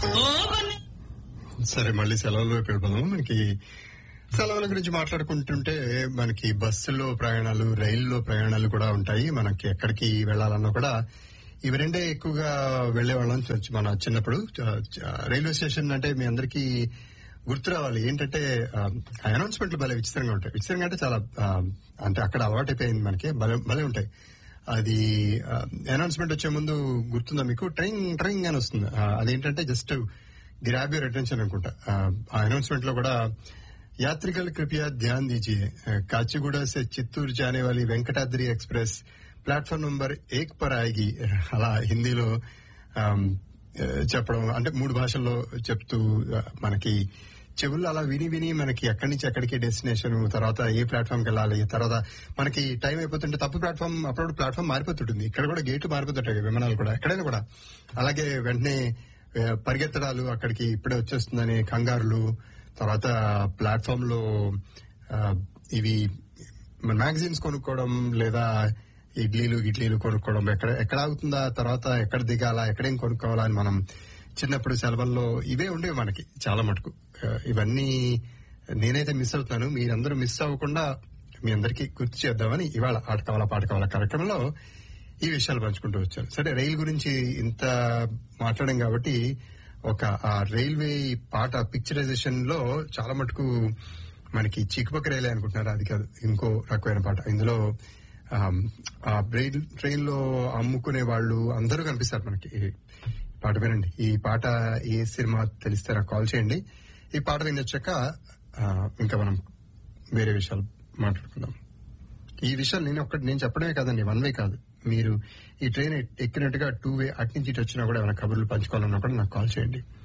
సరే మళ్ళీ సెలవుల వైపు వెళ్ళిపోదాం మనకి సెలవుల గురించి మాట్లాడుకుంటుంటే మనకి బస్సులో ప్రయాణాలు రైల్లో ప్రయాణాలు కూడా ఉంటాయి మనకి ఎక్కడికి వెళ్లాలన్నా కూడా ఇవి రెండే ఎక్కువగా వెళ్లేవాళ్ళం చ- మన చిన్నప్పుడు చ- చ- రైల్వే స్టేషన్ అంటే మీ అందరికీ గుర్తు రావాలి ఏంటంటే అనౌన్స్మెంట్లు భలే విచిత్రంగా ఉంటాయి విచిత్రంగా అంటే చాలా ఆ, అంటే అక్కడ అలవాటైపోయింది మనకి భలే భలే ఉంటాయి అది అనౌన్స్మెంట్ వచ్చే ముందు గుర్తుందా మీకు ట్రైన్ ట్రైన్ అని వస్తుంది ఆ, అదేంటంటే జస్ట్ గ్రాబ్ యూర్ అటెన్షన్ అనుకుంటా ఆ అనౌన్స్మెంట్ లో కూడా यात्रिकल कृपया ध्यान दीजिए काचीगुड़ा से चित्तूर जाने वाली वेंकटाद्री एक्सप्रेस प्लेटफॉर्म नंबर एक पर आएगी అలా హిందీలో ఆమ్, ఆ, చెప్పడం అంటే మూడు భాషల్లో చెప్తూ ఆ, మనకి చెవుల్లో అలా విని విని మనకి ఎక్కడి నుంచి ఎక్కడికి డెస్టినేషన్ తర్వాత ఏ ప్లాట్ఫామ్ కి వెళ్ళాలి తర్వాత మనకి టైం అయిపోతుంటే తప్పు ప్లాట్ఫామ్ అప్పుడప్పుడు ప్లాట్ఫామ్ మారిపోతుంటుంది ఇక్కడ కూడా గేటు మారిపోతుంటాయి విమానాలు కూడా ఎక్కడైనా కూడా అలాగే వెంటనే ఆ, పరిగెత్తడాలు అక్కడికి ఇప్పుడే వచ్చేస్తుందని కంగారులు తర్వాత ప్లాట్ఫామ్ లో ఆ, ఇవి మ్యాగజైన్స్ కొనుక్కోవడం లేదా ఇడ్లీలు గిడ్లీలు కొనుక్కోవడం ఎక్కడ ఎక్కడ ఆగుతుందా తర్వాత ఎక్కడ దిగాలా ఎక్కడేం కొనుక్కోవాలా అని మనం చిన్నప్పుడు సెలవుల్లో ఇవే ఉండేవి మనకి చాలా మటుకు ఆ, ఇవన్నీ నేనైతే మిస్ అవుతున్నాను మీరందరూ మిస్ అవ్వకుండా మీ అందరికీ గుర్తు చేద్దామని ఇవాళ ఆట కావాలా పాట కావాలా కార్యక్రమంలో ఈ విషయాలు పంచుకుంటూ వచ్చాను సరే రైలు గురించి ఇంత మాట్లాడాం కాబట్టి ఒక ఆ రైల్వే పాట పిక్చరైజేషన్ లో చాలా మటుకు మనకి చిక్కుపక్క రైలే అనుకుంటున్నారు అది కాదు ఇంకో రకమైన పాట ఇందులో ఆమ్, ఆ రైల్ ట్రైన్ లో అమ్ముకునే వాళ్ళు అందరూ కనిపిస్తారు మనకి ఈ పాట వినండి ఈ పాట ఏ సినిమా తెలిస్తే నాకు కాల్ చేయండి ఈ పాట వినొచ్చాక ఆ, ఇంకా మనం వేరే విషయాలు మాట్లాడుకుందాం ఈ విషయాలు నేను ఒక్కటి నేను చెప్పడమే కాదండి వన్ వే కాదు మీరు ఈ ట్రైన్ ఎక్కినట్టుగా టూ వే అటు నుంచి ఇటు వచ్చినా కూడా ఏమైనా కబుర్లు పంచుకోవాలన్నా కూడా నాకు కాల్ చేయండి